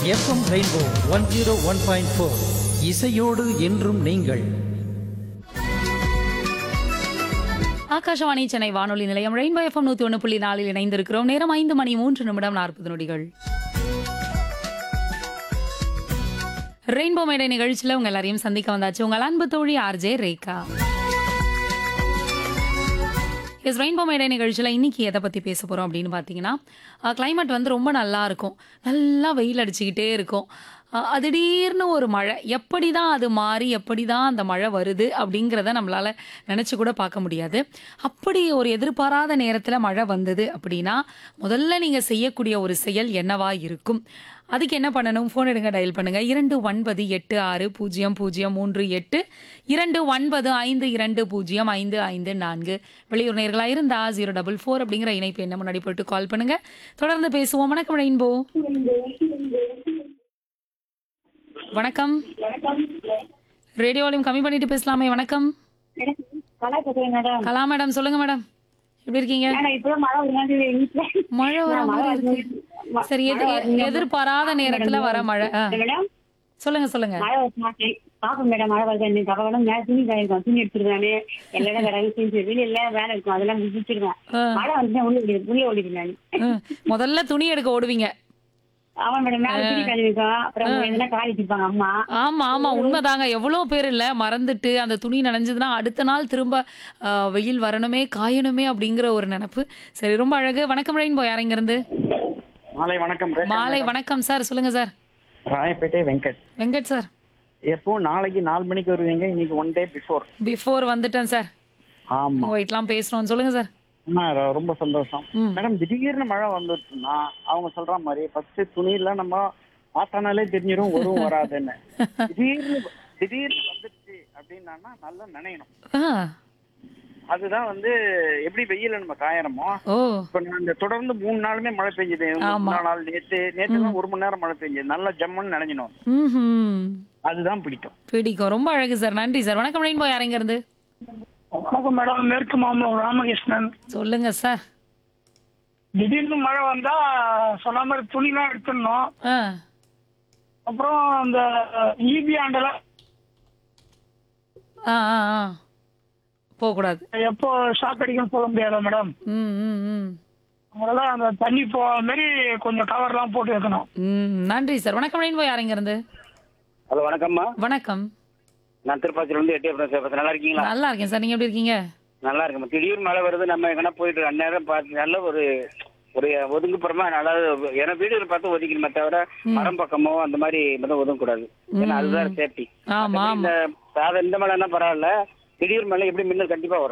FM rainbow one zero one point four இசையோடு என்றும் நீங்கள் ஆகாஷவாணி சென்னை வானொலி நிலையம் ரெயின்போ எஃப்எம் நூத்தி ஒன்று புள்ளி நாலில் இணைந்திருக்கிறோம் நேரம் ஐந்து மணி மூன்று நிமிடம் நாற்பது நொடிகள் ரெயின்போ மேடை நிகழ்ச்சியில் உங்க எல்லாரையும் சந்திக்க வந்தாச்சு உங்கள் அன்பு தோழி ஆர்ஜே ரேகா எஸ் ரெயின்போ மேடை நிகழ்ச்சியில் இன்னைக்கு எதை பற்றி பேச போகிறோம் அப்படின்னு பார்த்தீங்கன்னா கிளைமேட் வந்து ரொம்ப நல்லா இருக்கும் நல்லா வெயில் அடிச்சுக்கிட்டே இருக்கும் அஹ், அது திடீர்னு ஒரு மழை எப்படி தான் அது மாறி எப்படி தான் அந்த மழை வருது அப்படிங்கிறத நம்மளால் நினச்சி கூட பார்க்க முடியாது அப்படி ஒரு எதிர்பாராத நேரத்தில் மழை வந்தது அப்படின்னா முதல்ல நீங்கள் செய்யக்கூடிய ஒரு செயல் என்னவா இருக்கும் அதுக்கு என்ன பண்ணணும் ஃபோன் எடுங்க டயல் பண்ணுங்க இரண்டு ஒன்பது எட்டு ஆறு பூஜ்ஜியம் பூஜ்ஜியம் மூன்று எட்டு இரண்டு ஒன்பது ஐந்து இரண்டு பூஜ்ஜியம் ஐந்து ஐந்து நான்கு வெளியூர் நேர்களாக இருந்தா ஜீரோ டபுள் ஃபோர் அப்படிங்கிற இணைப்பு என்ன முன்னாடி போட்டு கால் பண்ணுங்க தொடர்ந்து பேசுவோம் வணக்கம் ரெயின்போ வணக்கம் ரேடியோலையும் கம்மி பண்ணிட்டு பேசலாமே வணக்கம் கலா பேசுறேன் மேடம் கலா மேடம் சொல்லுங்க மேடம் எப்படி இருக்கீங்க மேடம் இப்பதான் மழை ஒரு மாதிரி வீட்டுல மழை வர மாதிரி இருக்கு சரி எது எதிர்பாராத நேரத்துல வர மழை ஆ. மேடம் சொல்லுங்க சொல்லுங்க மழை வருது மாட்டேன் பாப்போம் மேடம் மழை வருது இன்னைக்கு பக்கம் மேல துணி காயிருக்கும் துணி எடுத்துருக்கானே எல்லா இடம் கடை செஞ்சு வெளியில வேலை இருக்கும் அதெல்லாம் முடிச்சிருக்கேன் ஆ. மழை வந்து உள்ள ஓடி உள்ள ஓடிடுவேன் நான் ம். முதல்ல துணி எடுக்க ஓடுவீங்க அவன் மேடம் மேல துணி காயிருக்கும் அப்புறம் எதுனா காய் வச்சிருப்பாங்க அம்மா ஆமா ஆமா உண்மைதாங்க எவ்வளவு பேர் இல்ல மறந்துட்டு அந்த துணி நனைஞ்சதுன்னா அடுத்த நாள் திரும்ப ஆ, வெயில் வரணுமே காயணுமே அப்படிங்கிற ஒரு நினைப்பு சரி ரொம்ப அழகு வணக்கம் ரெயின்போ யாருங்க இருந்து மாலை வணக்கம் ரேகா மாலை வணக்கம் சார் சொல்லுங்க சார் ராயப்பேட்டை வெங்கட் வெங்கட் சார் எப்போ நாளைக்கு நாலு மணிக்கு வருவீங்க இன்னைக்கு ஒன் டே பிஃபோர் பிஃபோர் வந்துட்டேன் சார் ஆமா ஒயிட்லாம் பேசுறோம் சொல்லுங்க சார் ஆமா, ர- ரொம்ப சந்தோஷம் ம். மேடம் திடீர்னு மழை வந்துச்சுன்னா அவங்க சொல்ற மாதிரி ஃபர்ஸ்ட் துணியெல்லாம் நம்ம பார்த்தானாலே தெரிஞ்சிடும் வரும் வராதுன்னு திடீர்னு திடீர்னு வந்துருச்சு அப்படின்னா நல்லா நனையணும் ஆ அதுதான் வந்து எப்படி வெயில நம்ம காயறோமோ ஓ இப்ப நான் இந்த தொடர்ந்து மூணு நாளுமே மழை பெஞ்சது ஆமா. மூணு நாள் நேத்து நேத்து தான் ஒரு மணி நேரம் மழை பெஞ்சது நல்லா ஜம்முன்னு நனைஞ்சணும் ம் அதுதான் பிடிக்கும் பிடிக்கும் ரொம்ப அழகு சார் நன்றி சார் வணக்கம் ரெயின்போ யாருங்க இருந்து வணக்கம் மேடம் மேற்கு மாம்பலம் ராமகிருஷ்ணன் சொல்லுங்க சார் திடீர்னு மழை வந்தா சொன்ன மாதிரி துணிலாம் எடுத்துடணும் ஆ அப்புறம் அந்த ஈபி ஆண்டெல்லாம் ஆ ஆ ஆ போகக்கூடாது எப்போ ஷாக் அடிக்கும் சொல்ல முடியாதா மேடம் ம் ம் ம் அதனால அந்த தண்ணி போகாத மாதிரி கொஞ்சம் கவர்லாம் போட்டு வைக்கணும் ம் நன்றி சார் வணக்கம் ரெயின்போ யாருங்க இருந்து ஹலோ வணக்கம்மா வணக்கம் நான் திருப்பாச்சியில இருந்து எட்டே பேசுறேன் நல்லா இருக்கீங்களா நல்லா இருக்கேன் சார் நீங்க எப்படி இருக்கீங்க நல்லா இருக்குமா திடீர்னு மழை வருது நம்ம எங்கன்னா போயிட்டு அந்நேரம் பார்த்து நல்ல ஒரு ஒரு ஒதுங்குப்புறமா நல்லா ஏன்னா வீடுகளை பார்த்து ஒதுக்கணுமே தவிர மரம் பக்கமோ அந்த மாதிரி மட்டும் ஒதுங்கக்கூடாது ஏன்னா அதுதான் சேஃப்டி ஆமா ஆமா இந்த சாதம் இந்த மழைன்னா பரவாயில்ல திடீர் மழை எப்படி மின்னல் கண்டிப்பா வரும்